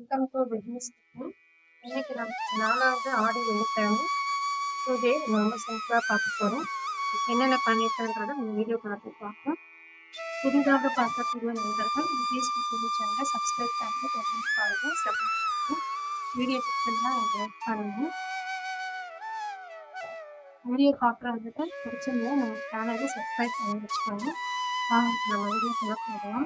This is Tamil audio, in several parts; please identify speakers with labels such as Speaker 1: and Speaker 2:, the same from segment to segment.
Speaker 1: வெல்கம் டு பிஸ்னஸ் இன்னைக்கு நம்ம நாலாவது ஆடி வெள்ளிக்கிழமை பூஜையை நம்ம ரொம்ப சிம்பிளாக பார்க்க போகிறோம் என்னென்ன பண்ணியிருக்கேன்றதை இந்த வீடியோ பார்த்து பார்ப்போம் புதிதாக பார்க்கக்கூடிய நண்பர்கள் ஃபேஸ்புக் டிவி சேனலை சப்ஸ்கிரைப் பண்ணி தொடர்ந்து பாருங்க சப்போர்ட் பண்ணுங்க வீடியோ பிடிச்சிருந்தா லைக் பண்ணுங்க வீடியோ பார்க்குறவங்களுக்கு பிடிச்சிருந்தா நம்ம சேனலை சப்ஸ்கிரைப் பண்ணி வச்சுக்கோங்க வாங்க நம்ம வீடியோக்குள்ள போகலாம்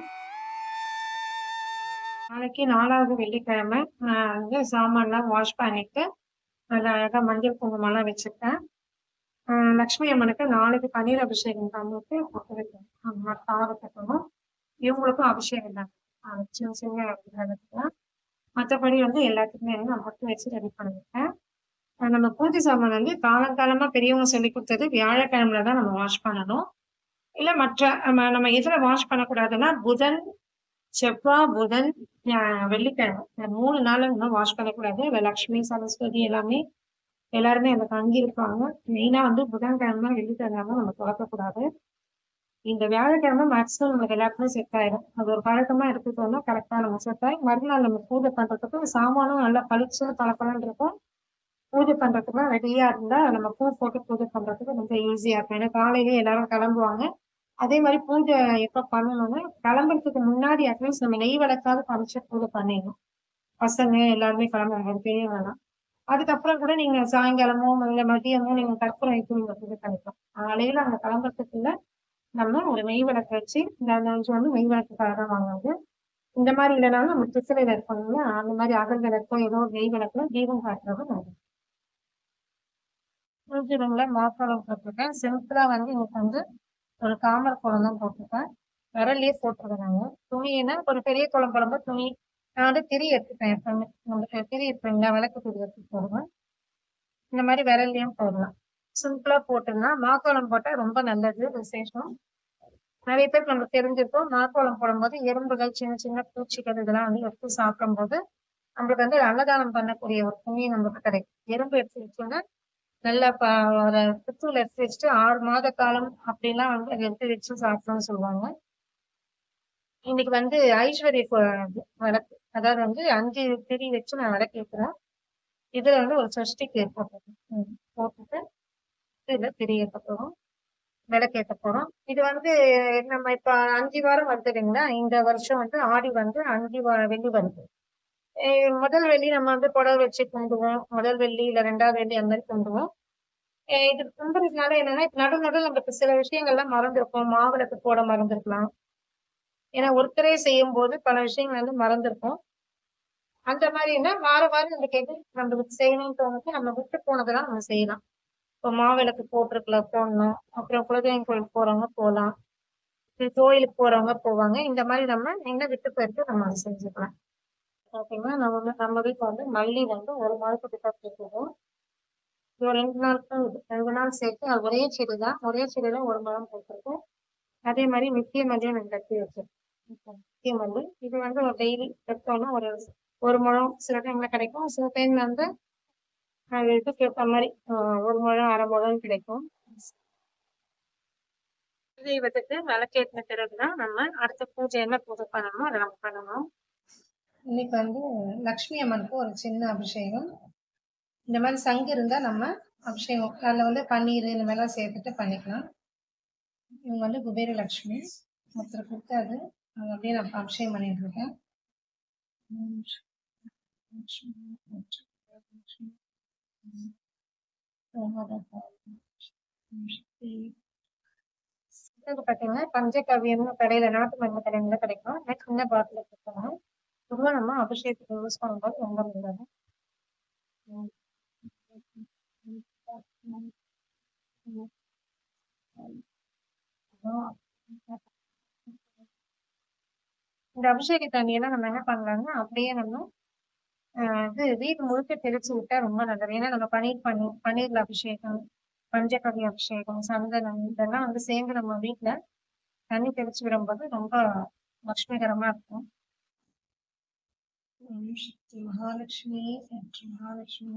Speaker 1: நாளைக்கு நாலாவது வெள்ளிக்கிழமை நான் வந்து சாமான்லாம் வாஷ் பண்ணிட்டு நல்லா அழகாக மஞ்சள் குங்குமம்லாம் வச்சுருக்கேன் லக்ஷ்மி அம்மனுக்கு நாளைக்கு பன்னீர் அபிஷேகம் பண்ணிட்டு பொட்டு வைக்கணும் காவை கட்டணும் இவங்களுக்கும் அபிஷேகம் தான் சின்ன சின்ன விக்கிரகத்துக்குலாம் மற்றபடி வந்து எல்லாத்துக்குமே வந்து நான் பொட்டு வச்சு ரெடி பண்ணிருக்கேன் நம்ம பூஜை சாமான் வந்து காலங்காலமாக பெரியவங்க சொல்லி கொடுத்தது வியாழக்கிழமையில தான் நம்ம வாஷ் பண்ணணும் இல்லை மற்ற நம்ம நம்ம எதில் வாஷ் பண்ணக்கூடாதுன்னா புதன் செவ்வாய் புதன் வெள்ளிக்கிழமை இந்த மூணு நாள் இன்னும் வாஷ் பண்ணக்கூடாது இல்லை லக்ஷ்மி சரஸ்வதி எல்லாமே எல்லாருமே அந்த தங்கி இருப்பாங்க மெயினாக வந்து புதன்கிழமை வெள்ளிக்கிழமை நம்ம தொடக்கக்கூடாது இந்த வியாழக்கிழமை மேக்ஸிமம் நமக்கு எல்லாருக்குமே செட் ஆயிடும் அது ஒரு பழக்கமாக எடுத்துட்டோம்னா கரெக்டாக நம்ம செட் ஆகி மறுநாள் நம்ம பூஜை பண்ணுறதுக்கு சாமானும் நல்லா பளிச்சு பளபளன்னு இருக்கும் பூஜை பண்ணுறதுக்குலாம் ரெடியாக இருந்தால் நம்ம பூ போட்டு பூஜை பண்ணுறதுக்கு ரொம்ப ஈஸியாக இருக்கும் ஏன்னா காலையிலே எல்லாரும் கிளம்புவாங்க அதே மாதிரி பூஜை எப்போ பண்ணணும்னா கிளம்புறதுக்கு முன்னாடி அட்லீஸ்ட் நம்ம நெய் விளக்காவது பறிச்சு பூஜை பண்ணிடணும் பசங்க எல்லாருமே கிளம்புவாங்க பெரியவங்கலாம் அதுக்கப்புறம் கூட நீங்க சாயங்காலமோ இல்லை மதியமோ நீங்க கற்பூரம் வைத்து நீங்க பூஜை பண்ணிக்கலாம் காலையில அந்த கிளம்புறதுக்குள்ள நம்ம ஒரு நெய் விளக்கு வச்சு இந்த அஞ்சு வந்து நெய் விளக்குக்காக தான் வாங்குறது இந்த மாதிரி இல்லைனாலும் நம்ம பிசிலையில இருக்கணும்ல அந்த மாதிரி அகல் விளக்கோ ஏதோ ஒரு நெய் விளக்குல தீபம் காட்டுறது நல்லது பூஜை ரூம்ல மாப்பாளம் போட்டிருக்கேன் சிம்பிளா வந்து இன்னைக்கு வந்து ஒரு காமர் குளம் தான் போட்டிருப்பேன் விரல்லையே போட்டுருவேன் துணின்னா ஒரு பெரிய குளம் போடும்போது துணி நான் வந்து திரி எடுத்துப்பேன் எப்பவுமே நம்ம திரி இருப்பேங்க விளக்கு திரி எடுத்து போடுவேன் இந்த மாதிரி விரல்லையும் போடலாம் சிம்பிளா போட்டோம்னா மாக்கோளம் போட்டால் ரொம்ப நல்லது விசேஷம் நிறைய பேருக்கு நமக்கு தெரிஞ்சிருக்கும் மாக்கோளம் போடும்போது எறும்புகள் சின்ன சின்ன பூச்சிகள் இதெல்லாம் வந்து எடுத்து சாப்பிடும்போது நம்மளுக்கு வந்து அன்னதானம் பண்ணக்கூடிய ஒரு துணி நமக்கு கிடைக்கும் எறும்பு எடுத்து வச்சோம்னா நல்லா ஒரு புத்தூர்ல எடுத்து வச்சுட்டு ஆறு மாத காலம் அப்படிலாம் வந்து அதை எடுத்து வச்சு சாப்பிடணும்னு சொல்லுவாங்க இன்னைக்கு வந்து ஐஸ்வர்ய விளக்கு அதாவது வந்து அஞ்சு திரி வச்சு நான் விளக்கு ஏற்றுறேன் இதுல வந்து ஒரு சஷ்டிக்கு போட்டுருக்கேன் போட்டுட்டு இதுல திரி ஏற்ற போறோம் விளக்கு ஏற்ற போறோம் இது வந்து நம்ம இப்ப அஞ்சு வாரம் வருது இல்லைங்களா இந்த வருஷம் வந்து ஆடி வந்து அஞ்சு வெள்ளி வருது முதல் வெள்ளி நம்ம வந்து புடவை வச்சு கும்பிடுவோம் முதல் வெள்ளி இல்ல ரெண்டாவது வெள்ளி அந்த மாதிரி கும்பிடுவோம் இது கும்புறதுனால என்னன்னா நடு நடுவில் நம்மளுக்கு சில விஷயங்கள்லாம் மறந்துருக்கும் மாவிளக்கு போட மறந்துருக்கலாம் ஏன்னா ஒருத்தரே செய்யும் போது பல விஷயங்கள் வந்து மறந்துருக்கும் அந்த மாதிரினா வார வாரம் நம்மளுக்கு எது நம்மளுக்கு செய்யணும்னு தோணுது நம்ம விட்டு போனதெல்லாம் நம்ம செய்யலாம் இப்போ மாவிளக்கு போட்டிருக்கலாம் போடணும் அப்புறம் குலதெய்வம் கோயிலுக்கு போறவங்க போகலாம் கோயிலுக்கு போறவங்க போவாங்க இந்த மாதிரி நம்ம எங்க விட்டு போயிட்டு நம்ம அதை செஞ்சுக்கலாம் ஓகேங்களா நம்ம நம்ம வீட்டில் வந்து மல்லி வந்து ஒரு மாதத்துக்கு போட்டுருக்கோம் இது ரெண்டு நாளுக்கும் ரெண்டு நாள் சேர்த்து அது ஒரே செடி தான் ஒரே செடியில ஒரு மரம் போட்டிருக்கோம் அதே மாதிரி நித்திய மல்லியும் ரெண்டு கட்டி வச்சிருக்கோம் நித்திய மல்லி இது வந்து ஒரு டெய்லி எடுத்தோம்னா ஒரு ஒரு முழம் சில டைம்ல கிடைக்கும் சில டைம்ல வந்து அது இதுக்கு ஏற்ற மாதிரி ஒரு முழம் அரை முழம் கிடைக்கும் தெய்வத்துக்கு விளக்கேற்றின பிறகுதான் நம்ம அடுத்த பூஜை என்ன பூஜை பண்ணணுமோ அதை நம்ம பண்ணணும் இன்னைக்கு வந்து லக்ஷ்மி அம்மனுக்கு ஒரு சின்ன அபிஷேகம் இந்த மாதிரி சங்கு இருந்தால் நம்ம அபிஷேகம் அதில் வந்து பன்னீர் இந்த மாதிரிலாம் சேர்த்துட்டு பண்ணிக்கலாம் இவங்க வந்து குபேர லக்ஷ்மி ஒருத்தர் கொடுத்தாது அது அப்படியே நான் அபிஷேகம் பண்ணிட்டு இருக்கேன் பார்த்தீங்கன்னா பஞ்சகவியம் கடையில் நாட்டு மருந்து கடையில் கிடைக்கும் சின்ன பாட்டில் கொடுக்கணும் பொதுவாக நம்ம அபிஷேகத்துக்கு யூஸ் பண்ணும்போது ரொம்ப நல்லது இந்த அபிஷேக தண்ணியெல்லாம் நம்ம என்ன பண்ணலாம்னா அப்படியே நம்ம இது வீடு முழுக்க தெளிச்சு விட்டா ரொம்ப நல்லது ஏன்னா நம்ம பன்னீர் பண்ணி பன்னீர்ல அபிஷேகம் பஞ்சகவி அபிஷேகம் சந்தனம் இதெல்லாம் வந்து சேர்ந்து நம்ம வீட்டுல தண்ணி தெளிச்சு விடும்போது ரொம்ப லட்சுமிகரமா இருக்கும் ஓம் சக்தி மகாலட்சுமி சக்தி மகாலட்சுமி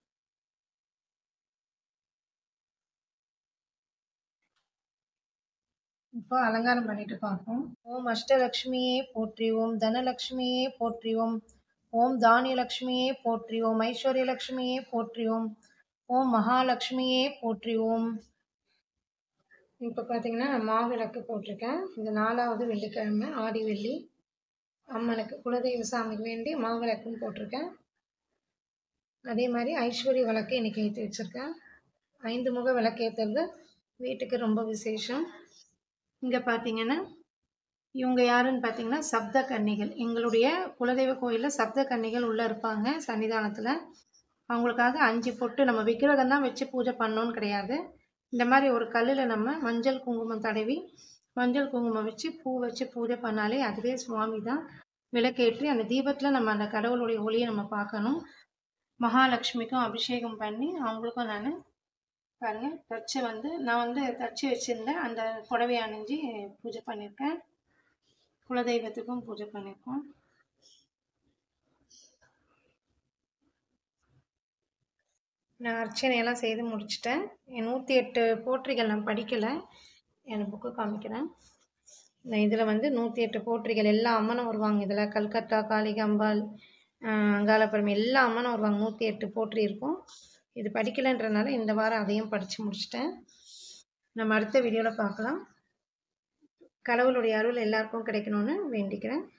Speaker 1: இப்போ அலங்காரம் பண்ணிட்டு பார்ப்போம் ஓம் அஷ்டலக்ஷ்மியே போற்றி ஓம் தனலக்ஷ்மியே போற்றி ஓம் ஓம் தானியலக்ஷ்மியே போற்றி ஓம் ஐஸ்வர்யலக்ஷ்மியே போற்றி ஓம் ஓம் மகாலட்சுமியே போற்றி ஓம் இப்போ பார்த்தீங்கன்னா நான் மாவிளக்கு போட்டிருக்கேன் இந்த நாலாவது வெள்ளிக்கிழமை ஆடி வெள்ளி அம்மனுக்கு குலதெய்வ சாமிக்கு வேண்டி மாவிளக்கும் போட்டிருக்கேன் அதே மாதிரி ஐஸ்வர்ய விளக்கு இன்னைக்கு ஏற்றி வச்சுருக்கேன் ஐந்து முக விளக்கு ஏற்றுறது வீட்டுக்கு ரொம்ப விசேஷம் இங்கே பார்த்தீங்கன்னா இவங்க யாருன்னு பார்த்தீங்கன்னா சப்த கன்னிகள் எங்களுடைய குலதெய்வ கோயிலில் சப்த கன்னிகள் உள்ளே இருப்பாங்க சன்னிதானத்தில் அவங்களுக்காக அஞ்சு பொட்டு நம்ம விக்கிரகம் தான் வச்சு பூஜை பண்ணோன்னு கிடையாது இந்த மாதிரி ஒரு கல்லில் நம்ம மஞ்சள் குங்குமம் தடவி மஞ்சள் குங்குமம் வச்சு பூ வச்சு பூஜை பண்ணாலே அதுவே சுவாமி தான் விளக்கேற்றி அந்த தீபத்தில் நம்ம அந்த கடவுளுடைய ஒளியை நம்ம பார்க்கணும் மகாலட்சுமிக்கும் அபிஷேகம் பண்ணி அவங்களுக்கும் நான் பாருங்கள் தச்சு வந்து நான் வந்து தச்சு வச்சுருந்தேன் அந்த புடவை அணிஞ்சு பூஜை பண்ணியிருக்கேன் குலதெய்வத்துக்கும் பூஜை பண்ணியிருக்கோம் நான் அர்ச்சனையெல்லாம் செய்து முடிச்சிட்டேன் என் நூற்றி எட்டு போற்றிகள் நான் படிக்கலை என் புக்கு காமிக்கிறேன் இந்த இதில் வந்து நூற்றி எட்டு போற்றிகள் எல்லா அம்மனும் வருவாங்க இதில் கல்கத்தா காளிகாம்பாள் அங்காளபுரம் எல்லா அம்மனும் வருவாங்க நூற்றி எட்டு போற்றி இருக்கும் இது படிக்கலைன்றனால இந்த வாரம் அதையும் படித்து முடிச்சிட்டேன் நம்ம அடுத்த வீடியோவில் பார்க்கலாம் கடவுளுடைய அருள் எல்லாருக்கும் கிடைக்கணும்னு வேண்டிக்கிறேன்